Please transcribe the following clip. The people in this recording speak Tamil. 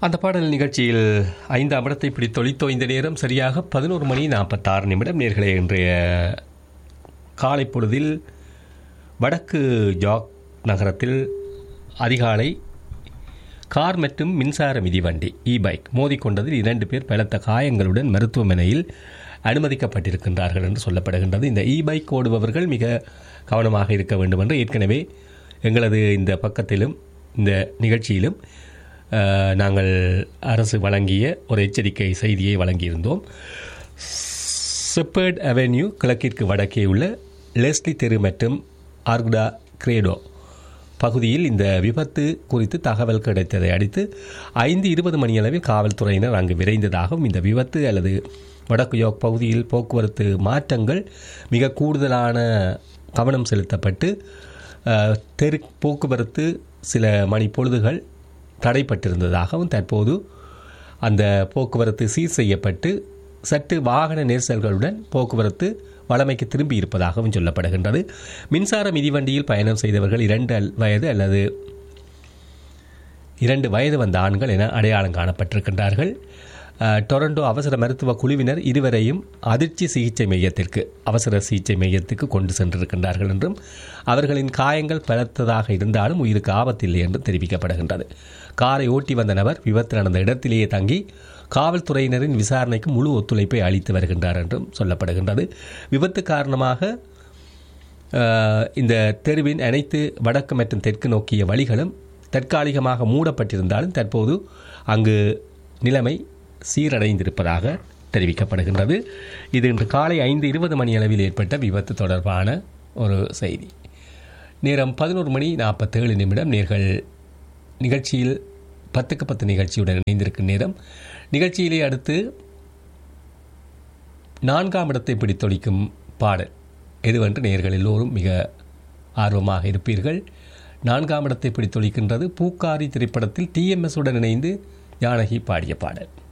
அந்த பாடல் நிகழ்ச்சியில் ஐந்தாம் இடத்தை பிடித்தொழித்தோ இந்த நேரம் சரியாக பதினோரு மணி நாற்பத்தாறு நிமிடம் நேர்களே இன்றைய காலை பொழுதில் வடக்கு ஜாக் நகரத்தில் அதிகாலை கார் மற்றும் மின்சார மிதிவண்டி இ பைக் மோதிக்கொண்டதில் இரண்டு பேர் பலத்த காயங்களுடன் மருத்துவமனையில் அனுமதிக்கப்பட்டிருக்கின்றார்கள் என்று சொல்லப்படுகின்றது இந்த இ பைக் ஓடுபவர்கள் மிக கவனமாக இருக்க வேண்டும் என்று ஏற்கனவே எங்களது இந்த பக்கத்திலும் இந்த நிகழ்ச்சியிலும் அஹ், நாங்கள் அரசு வழங்கிய ஒரு எச்சரிக்கை செய்தியை வழங்கியிருந்தோம் செப்பர்ட் அவென்யூ கிழக்கிற்கு வடக்கே உள்ள லெஸ்லி தெரு மற்றும் ஆர்குடா கிரேடோ பகுதியில் இந்த விபத்து குறித்து தகவல் கிடைத்ததை அடுத்து ஐந்து இருபது மணியளவில் காவல்துறையினர் அங்கு விரைந்ததாகவும் இந்த விபத்து அல்லது வடக்கு யோக் பகுதியில் போக்குவரத்து மாற்றங்கள் மிக கூடுதலான கவனம் செலுத்தப்பட்டு அஹ், தெரு போக்குவரத்து சில மணி பொழுதுகள் தடைப்பட்டிருந்ததாகவும் தற்போது அந்த போக்குவரத்து சீர் செய்யப்பட்டு சற்று வாகன நெரிசல்களுடன் போக்குவரத்து வளமைக்கு திரும்பி இருப்பதாகவும் சொல்லப்படுகின்றது மின்சார மிதிவண்டியில் பயணம் செய்தவர்கள் இரண்டு அல்- வயது அல்லது இரண்டு வயது வந்த ஆண்கள் என அடையாளம் காணப்பட்டிருக்கின்றார்கள் அஹ், டொரண்டோ அவசர மருத்துவ குழுவினர் இருவரையும் அதிர்ச்சி சிகிச்சை மையத்திற்கு அவசர சிகிச்சை மையத்துக்கு கொண்டு சென்றிருக்கின்றார்கள் என்றும் அவர்களின் காயங்கள் பலத்ததாக இருந்தாலும் உயிருக்கு ஆபத்தில்லை என்றும் தெரிவிக்கப்படுகின்றது காரை ஓட்டி வந்த நபர் விபத்து நடந்த இடத்திலேயே தங்கி காவல்துறையினரின் விசாரணைக்கு முழு ஒத்துழைப்பை அளித்து வருகின்றார் என்றும் சொல்லப்படுகின்றது விபத்து காரணமாக அஹ், இந்த தெருவின் அனைத்து வடக்கு மற்றும் தெற்கு நோக்கிய வழிகளும் தற்காலிகமாக மூடப்பட்டிருந்தாலும் தற்போது அங்கு நிலைமை சீரடைந்திருப்பதாக தெரிவிக்கப்படுகின்றது இது இன்று காலை ஐந்து இருபது மணி அளவில் ஏற்பட்ட விபத்து தொடர்பான ஒரு செய்தி நேரம் பதினோரு மணி நாற்பத்தேழு நிமிடம் நேர்கள் நிகழ்ச்சியில் பத்துக்கு பத்து நிகழ்ச்சியுடன் இணைந்திருக்கும் நேரம் நிகழ்ச்சியிலே அடுத்து நான்காம் இடத்தை பிடித்தொழிக்கும் பாடல் எதுவென்று நேர்கள் எல்லோரும் மிக ஆர்வமாக இருப்பீர்கள் நான்காம் இடத்தை பிடித்தொழிக்கின்றது பூக்காரி திரைப்படத்தில் டிஎம்எஸ் உடன் இணைந்து ஜானகி பாடிய பாடல்